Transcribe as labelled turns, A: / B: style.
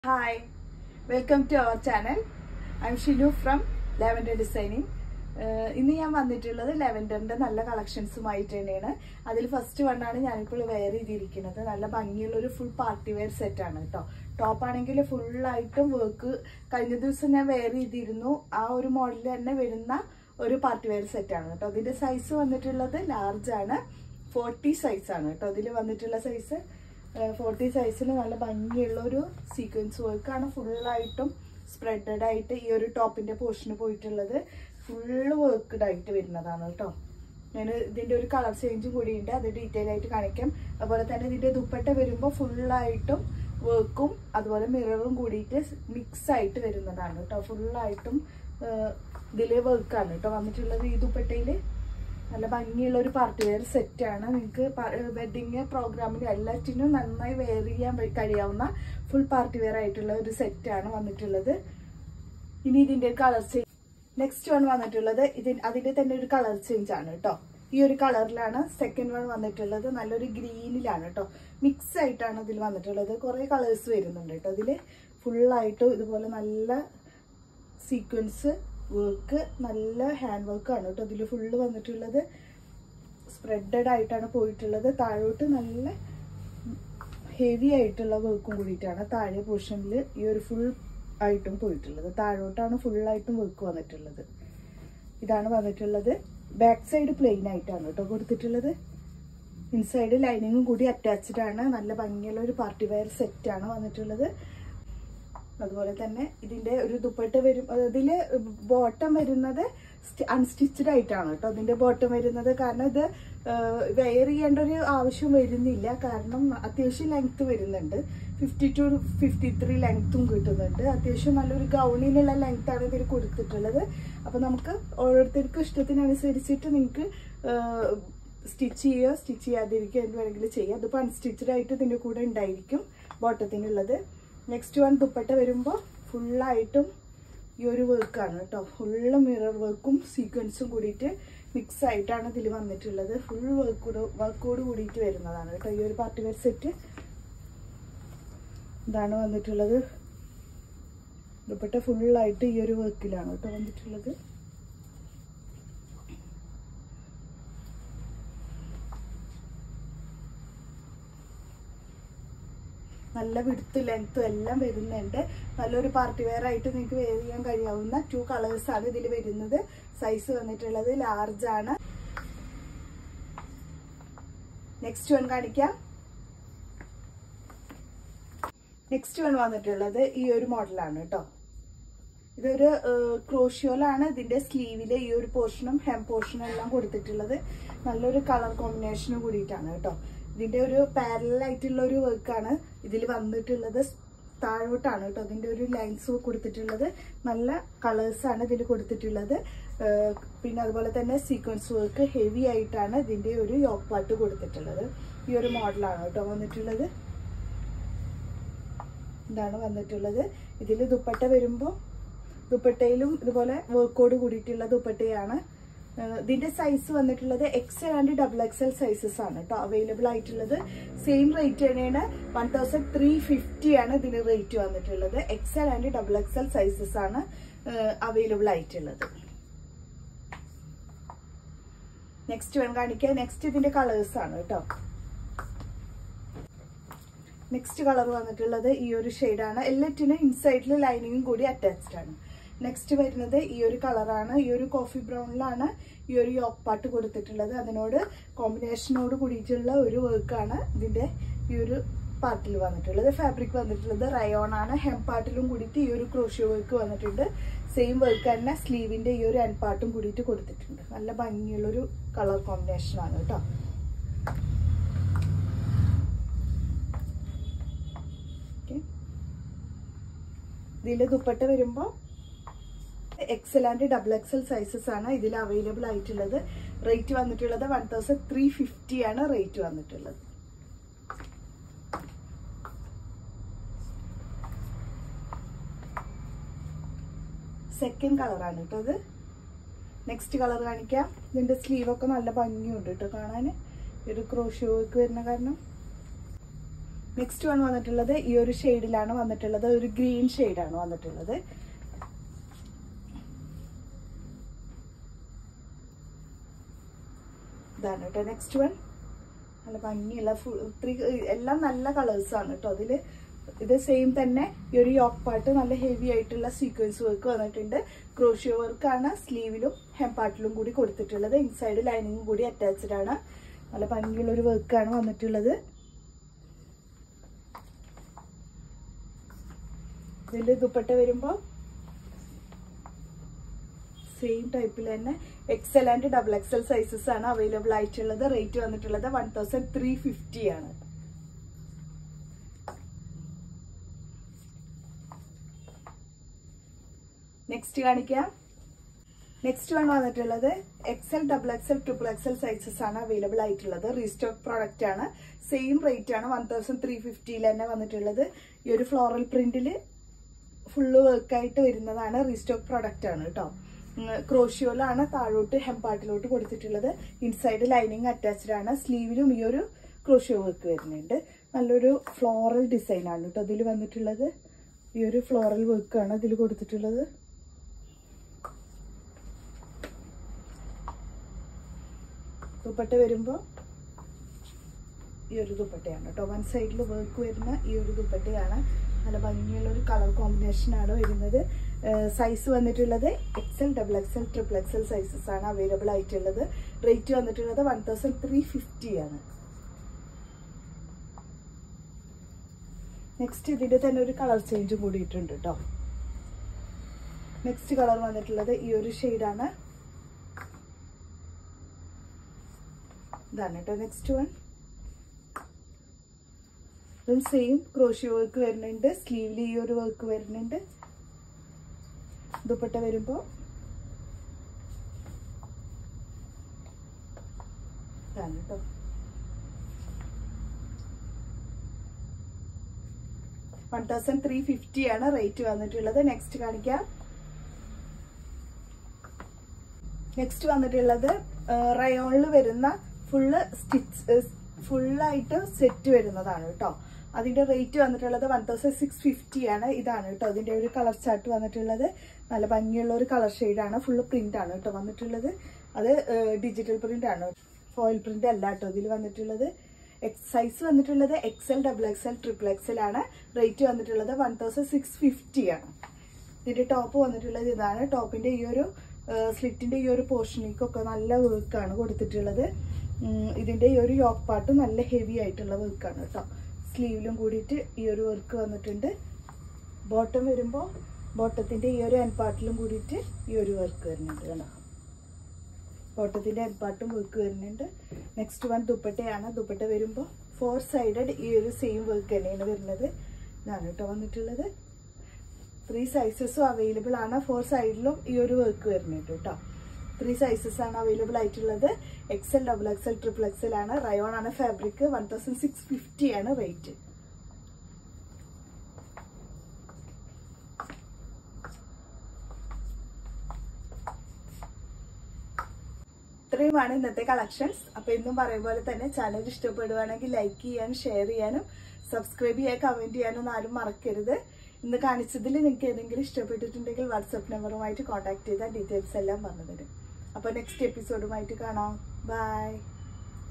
A: hi welcome to our channel I am Shinu from lavender designing ഇന്ന് ഞാൻ വന്നിട്ടുള്ളത് ലെവൻഡറിന്റെ നല്ല കളക്ഷൻസുമായിട്ട് തന്നെയാണ് അതിൽ ഫസ്റ്റ് വണ്ണാണ് ഞാനിപ്പോൾ വെയർ ചെയ്തിരിക്കുന്നത് നല്ല ഭംഗിയുള്ള ഒരു ഫുൾ പാർട്ടി വെയർ സെറ്റ് ആണ് കേട്ടോ ടോപ്പ് ആണെങ്കിൽ ഫുള്ളായിട്ടും വർക്ക് കഴിഞ്ഞ ദിവസം ഞാൻ വെയർ ചെയ്തിരുന്നു ആ ഒരു മോഡലിൽ തന്നെ വരുന്ന ഒരു പാർട്ടി വെയർ സെറ്റ് ആണ് കേട്ടോ അതിന്റെ സൈസ് വന്നിട്ടുള്ളത് ലാർജ് ആണ് ഫോർട്ടി സൈസ് ആണ് കേട്ടോ ഇതിൽ വന്നിട്ടുള്ള സൈസ് ഫോർട്ടി സൈസിൽ നല്ല ഭംഗിയുള്ള ഒരു സീക്വൻസ് വർക്കാണ് ഫുള്ളായിട്ടും സ്പ്രെഡഡ് ആയിട്ട് ഈ ഒരു ടോപ്പിന്റെ പോർഷന് പോയിട്ടുള്ളത് ഫുള്ള് വർക്ക്ഡ് ആയിട്ട് വരുന്നതാണ് കേട്ടോ ഞാൻ ഇതിന്റെ ഒരു കളർ ചേഞ്ചും കൂടിയുണ്ട് അത് ഡീറ്റെയിൽ ആയിട്ട് കാണിക്കാം അതുപോലെ തന്നെ ഇതിന്റെ ദുപ്പട്ട വരുമ്പോൾ ഫുള്ളായിട്ടും വർക്കും അതുപോലെ മിററും കൂടിയിട്ട് മിക്സ് ആയിട്ട് വരുന്നതാണ് കേട്ടോ ഫുള്ളായിട്ടും ഇതില് വർക്കാണ് കേട്ടോ വന്നിട്ടുള്ളത് ഈ ദുപ്പട്ടയില് നല്ല ഭംഗിയുള്ള ഒരു പാർട്ടി വെയർ സെറ്റ് ആണ് നിങ്ങൾക്ക് വെഡിങ് പ്രോഗ്രാമിന് എല്ലാറ്റിനും നന്നായി വെയർ ചെയ്യാൻ പ- കഴിയാവുന്ന ഫുൾ പാർട്ടി വെയർ ആയിട്ടുള്ള ഒരു സെറ്റ് ആണ് വന്നിട്ടുള്ളത് ഇനി ഇതിന്റെ കളർ ചേഞ്ച് നെക്സ്റ്റ് വൺ വന്നിട്ടുള്ളത് ഇതിന് അതിന്റെ തന്നെ ഒരു കളർ ചേഞ്ച് ആണ് കേട്ടോ ഈ ഒരു കളറിലാണ് സെക്കൻഡ് വൺ വന്നിട്ടുള്ളത് നല്ലൊരു ഗ്രീനിലാണ് കേട്ടോ മിക്സ് ആയിട്ടാണ് ഇതിൽ വന്നിട്ടുള്ളത് കുറെ കളേഴ്സ് വരുന്നുണ്ട് കേട്ടോ ഇതില് ഫുള്ളായിട്ട് ഇതുപോലെ നല്ല സീക്വൻസ് വർക്ക് നല്ല ഹാൻഡ് വർക്കാണ് കേട്ടോ ഇതിൽ ഫുള്ള് വന്നിട്ടുള്ളത് സ്പ്രെഡഡ് ആയിട്ടാണ് പോയിട്ടുള്ളത് താഴോട്ട് നല്ല ഹെവി ആയിട്ടുള്ള വർക്കും കൂടിയിട്ടാണ് താഴെ പോർഷനിൽ ഈ ഒരു ഫുൾ ആയിട്ടും പോയിട്ടുള്ളത് താഴോട്ടാണ് ഫുള്ളായിട്ടും വർക്ക് വന്നിട്ടുള്ളത് ഇതാണ് വന്നിട്ടുള്ളത് ബാക്ക് സൈഡ് പ്ലെയിൻ ആയിട്ടാണ് കേട്ടോ കൊടുത്തിട്ടുള്ളത് ഇൻസൈഡ് ലൈനിങ്ങും കൂടി അറ്റാച്ച്ഡ് ആണ് നല്ല ഭംഗിയുള്ള ഒരു പാർട്ടി വെയർ സെറ്റ് ആണ് വന്നിട്ടുള്ളത് അതുപോലെ തന്നെ ഇതിന്റെ ഒരു ദുപ്പട്ട വരും ഇതില് ബോട്ടം വരുന്നത് അൺസ്റ്റിച്ചഡ് ആയിട്ടാണ് കേട്ടോ ഇതിന്റെ ബോട്ടം വരുന്നത് കാരണം ഇത് വെയർ ചെയ്യേണ്ട ഒരു ആവശ്യം വരുന്നില്ല കാരണം അത്യാവശ്യം ലെങ്ത് വരുന്നുണ്ട് ഫിഫ്റ്റി ടു ഫിഫ്റ്റി ത്രീ ലെങ്ത്തും കിട്ടുന്നുണ്ട് അത്യാവശ്യം നല്ലൊരു ഗൗണിനുള്ള ലെങ്ത് ആണ് ഇതിൽ കൊടുത്തിട്ടുള്ളത് അപ്പൊ നമുക്ക് ഓരോരുത്തർക്കും ഇഷ്ടത്തിനനുസരിച്ചിട്ട് നിങ്ങൾക്ക് സ്റ്റിച്ച് ചെയ്യുക സ്റ്റിച്ച് ചെയ്യാതിരിക്കുക എന്ത് വേണമെങ്കിലും ചെയ്യാം അതിപ്പോൾ അൺസ്റ്റിച്ചഡ് ആയിട്ട് ഇതിന്റെ കൂടെ ഉണ്ടായിരിക്കും ബോട്ടത്തിനുള്ളത് നെക്സ്റ്റ് വൺ ദുപ്പട്ട വരുമ്പോൾ ഫുള്ളായിട്ടും ഈ ഒരു വർക്കാണ് കേട്ടോ ഫുള്ള് മിറർ വർക്കും സീക്വൻസും കൂടിയിട്ട് മിക്സ് ആയിട്ടാണ് ഇതിൽ വന്നിട്ടുള്ളത് ഫുൾ വർക്കോട് വർക്കോട് കൂടിയിട്ട് വരുന്നതാണ് കേട്ടോ ഈ ഒരു പാർട്ടി വെയർ സെറ്റ് ഇതാണ് വന്നിട്ടുള്ളത് ദുപ്പട്ട ഫുള്ളായിട്ട് ഈ ഒരു വർക്കിലാണ് കേട്ടോ വന്നിട്ടുള്ളത് നല്ല വിടുത്ത് ലെങ്ത്തും എല്ലാം വരുന്നുണ്ട് നല്ലൊരു പാർട്ടി വെയർ ആയിട്ട് നിങ്ങൾക്ക് വെയർ ചെയ്യാൻ കഴിയാവുന്ന ടു കളേഴ്സ് ആണ് ഇതിൽ വരുന്നത് സൈസ് വന്നിട്ടുള്ളത് ലാർജ് ആണ് നെക്സ്റ്റ് വൺ കാണിക്കാം നെക്സ്റ്റ് വൺ വന്നിട്ടുള്ളത് ഈ ഒരു മോഡലാണ് കേട്ടോ ഇതൊരു ക്രോഷ്യോലാണ് ഇതിന്റെ സ്ലീവിലെ ഈ ഒരു പോർഷനും ഹെം പോർഷനും എല്ലാം കൊടുത്തിട്ടുള്ളത് നല്ലൊരു കളർ കോമ്പിനേഷനും കൂടിയിട്ടാണ് കേട്ടോ ഇതിന്റെ ഒരു പാരലൽ ആയിട്ടുള്ള ഒരു വർക്കാണ് ഇതിൽ വന്നിട്ടുള്ളത് താഴോട്ടാണ് കേട്ടോ അതിന്റെ ഒരു ലൈൻസ് കൊടുത്തിട്ടുള്ളത് നല്ല കളേഴ്സ് ആണ് ഇതിൽ കൊടുത്തിട്ടുള്ളത് ഏഹ് പിന്നെ അതുപോലെ തന്നെ സീക്വൻസ് വർക്ക് ഹെവി ആയിട്ടാണ് ഇതിന്റെ ഒരു യോക്ക് പാട്ട് കൊടുത്തിട്ടുള്ളത് ഈ ഒരു മോഡലാണ് കേട്ടോ വന്നിട്ടുള്ളത് ഇതാണ് വന്നിട്ടുള്ളത് ഇതിൽ ദുപ്പട്ട വരുമ്പോൾ ദുപ്പട്ടയിലും ഇതുപോലെ വർക്കോട് കൂടിയിട്ടുള്ള ദുപ്പട്ടയാണ് ഏഹ് ഇതിന്റെ സൈസ് വന്നിട്ടുള്ളത് XL and double XL sizes ആണ് കേട്ടോ അവൈലബിൾ ആയിട്ടുള്ളത് സെയിം റേറ്റ് തന്നെയാണ് വൺ തൗസൻഡ് ത്രീ ഫിഫ്റ്റി ആണ് ഇതിന് റേറ്റ് വന്നിട്ടുള്ളത് XL and double XL sizes ആണ് അവൈലബിൾ ആയിട്ടുള്ളത് നെക്സ്റ്റ് വേണം കാണിക്കാൻ നെക്സ്റ്റ് ഇതിന്റെ കളേഴ്സ് ആണ് കേട്ടോ നെക്സ്റ്റ് കളർ വന്നിട്ടുള്ളത് ഈ ഒരു ഷെയ്ഡാണ് എല്ലാറ്റിനും ഇൻസൈഡിൽ ലൈനിങ്ങും കൂടി അറ്റാച്ച്ഡ് ആണ് നെക്സ്റ്റ് വരുന്നത് ഈ ഒരു കളറാണ് ഈ ഒരു കോഫി ബ്രൗണിലാണ് ഈ ഒരു യോക്ക് പാട്ട് കൊടുത്തിട്ടുള്ളത് അതിനോട് കോമ്പിനേഷനോട് കൂടിയിട്ടുള്ള ഒരു വർക്കാണ് ഇതിന്റെ ഈ ഒരു പാർട്ടിൽ വന്നിട്ടുള്ളത് ഫാബ്രിക് വന്നിട്ടുള്ളത് റയോൺ ആണ് ഹെം പാർട്ടിലും കൂടിയിട്ട് ഈ ഒരു ക്രോഷ്യോ വർക്ക് വന്നിട്ടുണ്ട് സെയിം വർക്ക് തന്നെ സ്ലീവിന്റെ ഈ ഒരു എൻ പാർട്ടും കൂടിയിട്ട് കൊടുത്തിട്ടുണ്ട് നല്ല ഭംഗിയുള്ളൊരു കളർ കോമ്പിനേഷൻ ആണ് കേട്ടോ ഇതിൽ ദുപ്പട്ട വരുമ്പോൾ XL and double XL sizes ആണ് ഇതിൽ അവൈലബിൾ ആയിട്ടുള്ളത് റേറ്റ് വന്നിട്ടുള്ളത് വൺ തൗസൻഡ് ത്രീ ഫിഫ്റ്റി ആണ് റേറ്റ് വന്നിട്ടുള്ളത് സെക്കൻഡ് കളറാണ് കേട്ടോ ഇത് നെക്സ്റ്റ് കളർ കാണിക്കാം ഇതിന്റെ സ്ലീവ് ഒക്കെ നല്ല ഭംഗിയുണ്ട് കേട്ടോ കാണാൻ ഒരു ക്രോഷ്യോ വർക്ക് വരുന്ന കാരണം നെക്സ്റ്റ് വൺ വന്നിട്ടുള്ളത് ഈ ഒരു ഷെയ്ഡിലാണ് വന്നിട്ടുള്ളത് ഒരു ഗ്രീൻ ഷെയ്ഡാണ് വന്നിട്ടുള്ളത് ഇതാണ് കേട്ടോ നെക്സ്റ്റ് വൺ നല്ല ഭംഗിയുള്ള ഫുൾ ത്രീ എല്ലാം നല്ല കളേഴ്സ് ആണ് കേട്ടോ അതിൽ ഇത് സെയിം തന്നെ ഈ ഒരു യോക്ക് പാട്ട് നല്ല ഹെവി ആയിട്ടുള്ള സീക്വൻസ് വർക്ക് വന്നിട്ടുണ്ട് ക്രോഷ്യോ വർക്കാണ് സ്ലീവിലും ഹെംപാർട്ടിലും കൂടി കൊടുത്തിട്ടുള്ളത് ഇൻസൈഡ് ലൈനിങ്ങും കൂടി അറ്റാച്ച്ഡ് ആണ് നല്ല ഭംഗിയുള്ള ഒരു വർക്കാണ് വന്നിട്ടുള്ളത് ഇതിന്റെ ദുപ്പട്ട വരുമ്പോൾ സെയിം ടൈപ്പിൽ തന്നെ XL and double XL sizes ആണ് അവൈലബിൾ ആയിട്ടുള്ളത് റേറ്റ് വന്നിട്ടുള്ളത് വൺ തൗസൻഡ് ത്രീ ഫിഫ്റ്റി ആണ് നെക്സ്റ്റ് കാണിക്കാം നെക്സ്റ്റ് വൺ വന്നിട്ടുള്ളത് XL double XL triple XL sizes ആണ് അവൈലബിൾ ആയിട്ടുള്ളത് റീസ്റ്റോക്ക് പ്രോഡക്റ്റ് ആണ് സെയിം റേറ്റ് ആണ് വൺ തൗസൻഡ് ത്രീ ഫിഫ്റ്റിയിൽ തന്നെ വന്നിട്ടുള്ളത് ഈ ഒരു ഫ്ലോറൽ പ്രിന്റില് ഫുള്ള് വർക്കായിട്ട് വരുന്നതാണ് റീസ്റ്റോക്ക് പ്രോഡക്റ്റ് ആണ് കേട്ടോ ക്രോഷ്യോയിലാണ് താഴോട്ട് ഹെംപാർട്ടിലോട്ട് കൊടുത്തിട്ടുള്ളത് ഇൻസൈഡ് ലൈനിങ് അറ്റാച്ച്ഡ് ആണ് സ്ലീവിലും ഈ ഒരു ക്രോഷ്യോ വർക്ക് വരുന്നുണ്ട് നല്ലൊരു ഫ്ലോറൽ ഡിസൈൻ ആണ് കേട്ടോ അതിൽ വന്നിട്ടുള്ളത് ഈ ഒരു ഫ്ലോറൽ വർക്കാണ് ഇതിൽ കൊടുത്തിട്ടുള്ളത് ദുപ്പട്ട വരുമ്പോൾ ഈ ഒരു ദുപ്പട്ടയാണ് കേട്ടോ വൺ സൈഡിൽ വർക്ക് വരുന്ന ഈ ഒരു ദുപ്പട്ടയാണ് നല്ല ഭംഗിയുള്ള ഒരു കളർ കോമ്പിനേഷൻ ആണ് വരുന്നത് സൈസ് വന്നിട്ടുള്ളത് XL double XL triple XL sizes ആണ് അവൈലബിൾ ആയിട്ടുള്ളത് റേറ്റ് വന്നിട്ടുള്ളത് വൺ തൗസൻഡ് ത്രീ ഫിഫ്റ്റി ആണ് നെക്സ്റ്റ് ഇതിന്റെ തന്നെ ഒരു കളർ ചേഞ്ചും കൂടിയിട്ടുണ്ട് കേട്ടോ നെക്സ്റ്റ് കളർ വന്നിട്ടുള്ളത് ഈ ഒരു ഷെയ്ഡാണ് ഇതാണ് കേട്ടോ നെക്സ്റ്റ് വൺ ഇതും സെയിം ക്രോഷ്യോ വർക്ക് വരുന്നുണ്ട് സ്ലീവിൽ ഈ ഒരു വർക്ക് വരുന്നുണ്ട് ദുപ്പട്ട വരുമ്പോ ഇതാണ് കേട്ടോ വൺ തൗസൻഡ് ത്രീ ഫിഫ്റ്റി ആണ് റേറ്റ് വന്നിട്ടുള്ളത് നെക്സ്റ്റ് കാണിക്കാം നെക്സ്റ്റ് വന്നിട്ടുള്ളത് റയോണിൽ വരുന്ന ഫുള്ള് സ്റ്റിച്ച് ഫുള്ളായിട്ട് സെറ്റ് വരുന്നതാണ് കേട്ടോ അതിന്റെ റേറ്റ് വന്നിട്ടുള്ളത് വൺ തൗസൻഡ് സിക്സ് ഫിഫ്റ്റി ആണ് ഇതാണ് കേട്ടോ അതിന്റെ ഒരു കളർ ചാർട്ട് വന്നിട്ടുള്ളത് നല്ല ഭംഗിയുള്ള ഒരു കളർ ഷെയ്ഡാണ് ഫുള്ള് പ്രിന്റ് ആണ് കേട്ടോ വന്നിട്ടുള്ളത് അത് ഡിജിറ്റൽ പ്രിന്റ് ആണ് ഫോയിൽ പ്രിന്റ് അല്ല കേട്ടോ ഇതിൽ വന്നിട്ടുള്ളത് സൈസ് വന്നിട്ടുള്ളത് XL double XL triple XL ആണ് റേറ്റ് വന്നിട്ടുള്ളത് വൺ തൗസൻഡ് സിക്സ് ഫിഫ്റ്റി ആണ് ഇതിന്റെ ടോപ്പ് വന്നിട്ടുള്ളത് ഇതാണ് ടോപ്പിന്റെ ഈ ഒരു സ്ലിറ്റിന്റെ ഈ ഒരു പോർഷനിലേക്കൊക്കെ നല്ല വർക്കാണ് കൊടുത്തിട്ടുള്ളത് ഇതിന്റെ ഈ ഒരു യോക്ക് പാട്ട് നല്ല ഹെവി ആയിട്ടുള്ള വർക്കാണ് കേട്ടോ സ്ലീവിലും കൂടിയിട്ട് ഈ ഒരു വർക്ക് വന്നിട്ടുണ്ട് ബോട്ടം വരുമ്പോൾ ബോട്ടത്തിന്റെ ഈ ഒരു പാർട്ടിലും കൂടിയിട്ട് ഈ ഒരു വർക്ക് വരുന്നുണ്ട് കേട്ടോ ബോട്ടത്തിന്റെ പാർട്ടും വർക്ക് വരുന്നുണ്ട് നെക്സ്റ്റ് വൺ ദുപ്പട്ടയാണ് ദുപ്പട്ട വരുമ്പോൾ ഫോർ സൈഡഡ് ഈ ഒരു സെയിം വർക്ക് തന്നെയാണ് വരുന്നത് ഇതാണ് കേട്ടോ വന്നിട്ടുള്ളത് ത്രീ സൈസസും അവൈലബിൾ ആണ് ഫോർ സൈഡിലും ഈ ഒരു വർക്ക് വരുന്നുണ്ട് കേട്ടോ ത്രീ സൈസസ് ആണ് അവൈലബിൾ ആയിട്ടുള്ളത് XL double XL triple XL ആണ് റയോൺ ആണ് fabric one thousand six fifty ആണ് റേറ്റ് ഇത്രയുമാണ് ഇന്നത്തെ കളക്ഷൻസ് അപ്പൊ എന്നും പറയും പോലെ തന്നെ ചാനൽ ഇഷ്ടപ്പെടുവാണെങ്കിൽ ലൈക്ക് ചെയ്യാനും ഷെയർ ചെയ്യാനും സബ്സ്ക്രൈബ് ചെയ്യാൻ കമന്റ് ചെയ്യാനും ആരും മറക്കരുത് ഇന്ന് കാണിച്ചതിൽ നിങ്ങൾക്ക് ഏതെങ്കിലും ഇഷ്ടപ്പെട്ടിട്ടുണ്ടെങ്കിൽ വാട്സപ്പ് നമ്പറുമായിട്ട് കോൺടാക്ട് ചെയ്താൽ ഡീറ്റെയിൽസ് എല്ലാം പറഞ്ഞു തരും അപ്പൊ നെക്സ്റ്റ് എപ്പിസോഡുമായിട്ട് കാണാം ബൈ